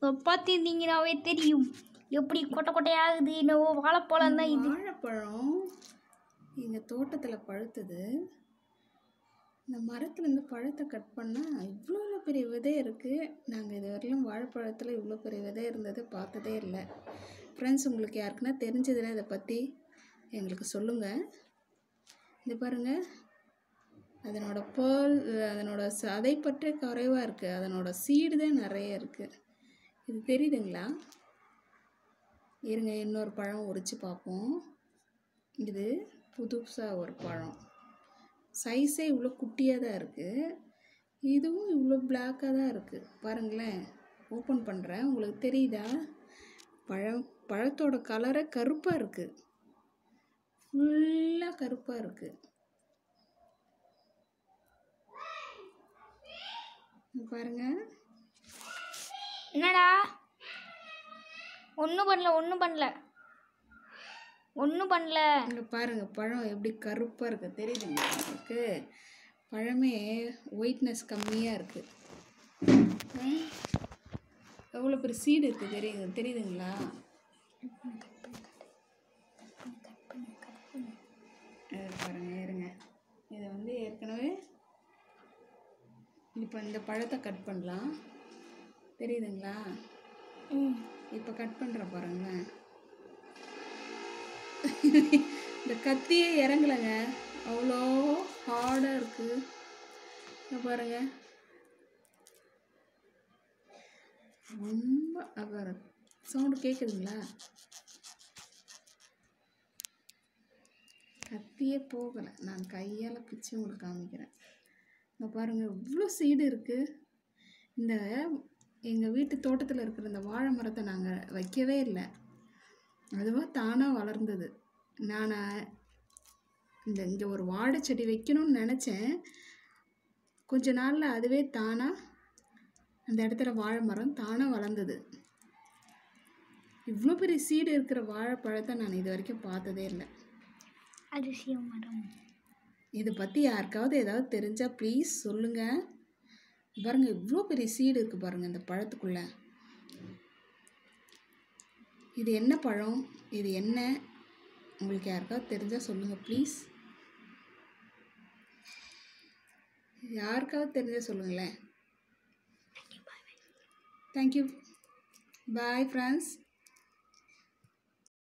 இப்போ பார்த்துருந்தீங்கன்னாவே தெரியும் எப்படி கொட்டை கொட்டையாகுது என்னவோ வாழைப்பழம் தான் இது வாழைப்பழம் எங்கள் தோட்டத்தில் பழுத்தது இந்த மரத்துலேருந்து பழத்தை கட் பண்ணால் இவ்வளோ பெரிய விதை இருக்குது நாங்கள் இது வரையிலும் வாழைப்பழத்தில் இவ்வளோ பெரிய விதை இருந்தது பார்த்ததே இல்லை ஃப்ரெண்ட்ஸ் உங்களுக்கு யாருக்குன்னா தெரிஞ்சதுன்னா இதை பற்றி எங்களுக்கு சொல்லுங்கள் இது பாருங்கள் அதனோட பேர்ல் அதனோட சதை பற்றி குறைவாக இருக்குது அதனோட சீடு தான் நிறைய இருக்குது இது தெரியுதுங்களா இருங்க இன்னொரு பழம் உரித்து பார்ப்போம் இது புதுசாக ஒரு பழம் சைஸே இவ்வளோ குட்டியாக தான் இருக்குது இதுவும் இவ்வளோ பிளாக்காக தான் இருக்குது பாருங்களேன் ஓப்பன் பண்ணுறேன் உங்களுக்கு தெரியுதா பழம் பழத்தோட கலரே கருப்பாக இருக்குது ஃபுல்லாக கருப்பாக இருக்குது பாருங்கள் என்னடா ஒன்றும் பண்ணல ஒன்றும் பண்ணல ஒன்றும் பண்ணல இங்கே பாருங்க பழம் எப்படி கருப்பாக இருக்குது தெரியுதுங்களா உங்களுக்கு பழமே ஒயிட்னஸ் கம்மியாக இருக்குது எவ்வளோ பெரிய சீடு இருக்குது தெரியுது தெரியுதுங்களா இது பாருங்க இருங்க இதை வந்து ஏற்கனவே இப்போ இந்த பழத்தை கட் பண்ணலாம் தெரியுதுங்களா ம் இப்போ கட் பண்ணுற பாருங்களேன் இந்த கத்தியே இறங்கலைங்க அவ்வளோ ஹார்டாக இருக்குது இங்க பாருங்க ரொம்ப அப்புறம் சவுண்டு கேட்குதுங்களா கத்தியே போகலை நான் கையால் பிச்சு உங்களுக்கு காமிக்கிறேன் இங்கே பாருங்கள் இவ்வளோ சீடு இருக்குது இந்த எங்கள் வீட்டு தோட்டத்தில் இருக்கிற இந்த வாழை மரத்தை நாங்கள் வைக்கவே இல்லை அதுவாக தானாக வளர்ந்தது நான் இந்த இங்கே ஒரு வாழை செடி வைக்கணும்னு நினச்சேன் கொஞ்ச நாளில் அதுவே தானாக அந்த இடத்துல வாழை மரம் தானாக வளர்ந்தது இவ்வளோ பெரிய சீடு இருக்கிற வாழைப்பழத்தை நான் இது வரைக்கும் பார்த்ததே இல்லை அதிசய மரம் இதை பற்றி யாருக்காவது ஏதாவது தெரிஞ்சால் ப்ளீஸ் சொல்லுங்கள் பாருங்க இவ்வளோ பெரிய சீடு இருக்குது பாருங்கள் இந்த பழத்துக்குள்ளே இது என்ன பழம் இது என்ன உங்களுக்கு யாருக்காவது தெரிஞ்சால் சொல்லுங்கள் ப்ளீஸ் யாருக்காவது தெரிஞ்சால் சொல்லுங்களேன் தேங்க்யூ பாய் ஃப்ரெண்ட்ஸ்